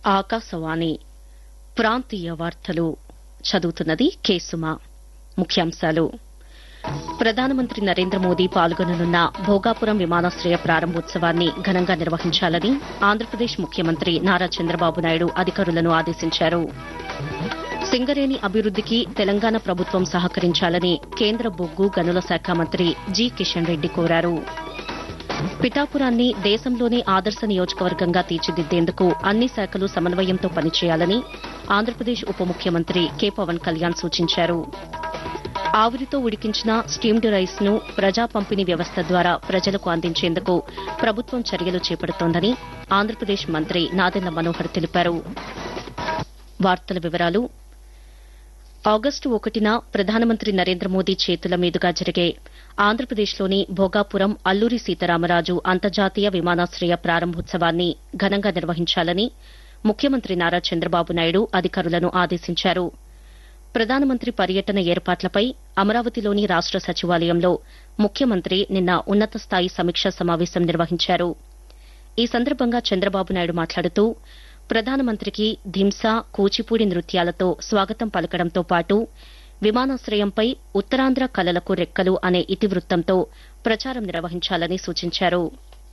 ఆకాశవాణి ప్రాంతీయ వార్తలు చదువుతున్నది కేసుమ ముఖ్యాంశాలు ప్రధానమంత్రి నరేంద్ర మోదీ పాల్గొననున్న భోగాపురం విమానాశ్రయ ప్రారంభోత్సవాన్ని ఘనంగా నిర్వహించాలని ఆంధ్రప్రదేశ్ ముఖ్యమంత్రి నారా చంద్రబాబు నాయుడు అధికారులను ఆదేశించారు సింగరేణి అభివృద్దికి తెలంగాణ ప్రభుత్వం సహకరించాలని కేంద్ర బొగ్గు గనుల శాఖ మంత్రి జి కిషన్ రెడ్డి కోరారు పిఠాపురాన్ని దేశంలోనే ఆదర్శ నియోజకవర్గంగా తీర్చిదిద్దేందుకు అన్ని శాఖలు సమన్వయంతో పనిచేయాలని ఆంధ్రప్రదేశ్ ఉప ముఖ్యమంత్రి కె పవన్ కళ్యాణ్ సూచించారు ఆవిరితో ఉడికించిన స్టీమ్డ్ రైస్ ను ప్రజా పంపిణీ వ్యవస్థ ద్వారా ప్రజలకు అందించేందుకు ప్రభుత్వం చర్యలు చేపడుతోందని ఆంధ్రప్రదేశ్ మంత్రి నాదెండ్ల మనోహర్ తెలిపారు వార్తల వివరాలు ఆగస్టు ఒకటిన ప్రధానమంత్రి నరేంద్ర మోదీ చేతుల మీదుగా జరిగే ఆంధ్రప్రదేశ్లోని భోగాపురం అల్లూరి సీతారామరాజు అంతర్జాతీయ విమానాశ్రయ ప్రారంభోత్సవాన్ని ఘనంగా నిర్వహించాలని ముఖ్యమంత్రి నారా చంద్రబాబు నాయుడు అధికారులను ఆదేశించారు ప్రధానమంత్రి పర్యటన ఏర్పాట్లపై అమరావతిలోని రాష్ట సచివాలయంలో ముఖ్యమంత్రి నిన్న ఉన్నత స్థాయి సమీక్షా సమావేశం నిర్వహించారు ఈ సందర్భంగా చంద్రబాబు నాయుడు మాట్లాడుతూ ప్రధానమంత్రికి ధింస కూచిపూడి నృత్యాలతో స్వాగతం పలకడంతో పాటు విమానాశ్రయంపై ఉత్తరాంధ్ర కలలకు రెక్కలు అనే ఇతివృత్తంతో ప్రచారం నిర్వహించాలని సూచించారు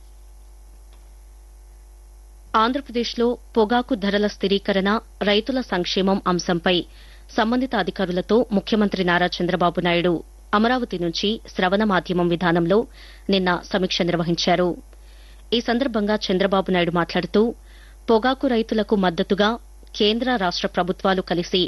ఆంధ్రప్రదేశ్లో పొగాకు ధరల స్థిరీకరణ రైతుల సంక్షేమం అంశంపై సంబంధిత అధికారులతో ముఖ్యమంత్రి నారా చంద్రబాబు నాయుడు అమరావతి నుంచి శ్రవణ మాధ్యమం విధానంలో నిన్న సమీక్ష నిర్వహించారు ఈ సందర్భంగా చంద్రబాబు నాయుడు మాట్లాడుతూ పొగాకు రైతులకు మద్దతుగా కేంద్ర రాష్ట ప్రభుత్వాలు కలిసి